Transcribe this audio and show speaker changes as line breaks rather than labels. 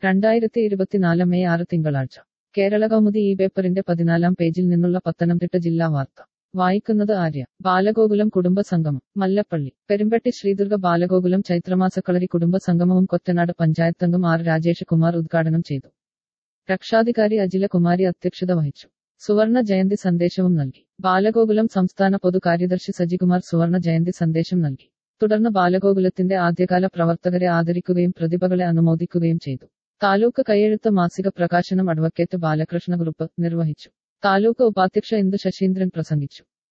രണ്ടായിരത്തി ഇരുപത്തിനാല് മെയ് ആറ് തിങ്കളാഴ്ച കേരള കൗമുദി ഈ പേപ്പറിന്റെ പതിനാലാം പേജിൽ നിന്നുള്ള പത്തനംതിട്ട ജില്ലാ വാർത്ത വായിക്കുന്നത് ആര്യ ബാലഗോകുലം കുടുംബ സംഗമം മല്ലപ്പള്ളി പെരുമ്പട്ടി ശ്രീദുർഗ ബാലഗോകുലം ചൈത്രമാസക്കളരി കുടുംബ സംഗമവും കൊറ്റനാട് പഞ്ചായത്തംഗം ആർ രാജേഷ് കുമാർ ഉദ്ഘാടനം ചെയ്തു രക്ഷാധികാരി അജില കുമാരി അധ്യക്ഷത വഹിച്ചു സുവർണ ജയന്തി സന്ദേശവും നൽകി ബാലഗോകുലം സംസ്ഥാന പൊതു കാര്യദർശി സജികുമാർ സുവർണ ജയന്തി സന്ദേശം നൽകി തുടർന്ന് ബാലഗോകുലത്തിന്റെ ആദ്യകാല പ്രവർത്തകരെ ആദരിക്കുകയും പ്രതിഭകളെ അനുമോദിക്കുകയും ചെയ്തു താലൂക്ക് കൈയെഴുത്ത് മാസിക പ്രകാശനം അഡ്വക്കേറ്റ് ബാലകൃഷ്ണ ഗ്രൂപ്പ് നിർവഹിച്ചു താലൂക്ക് ഉപാധ്യക്ഷ ഇന്ദു ശശീന്ദ്രൻ പ്രസംഗിച്ചു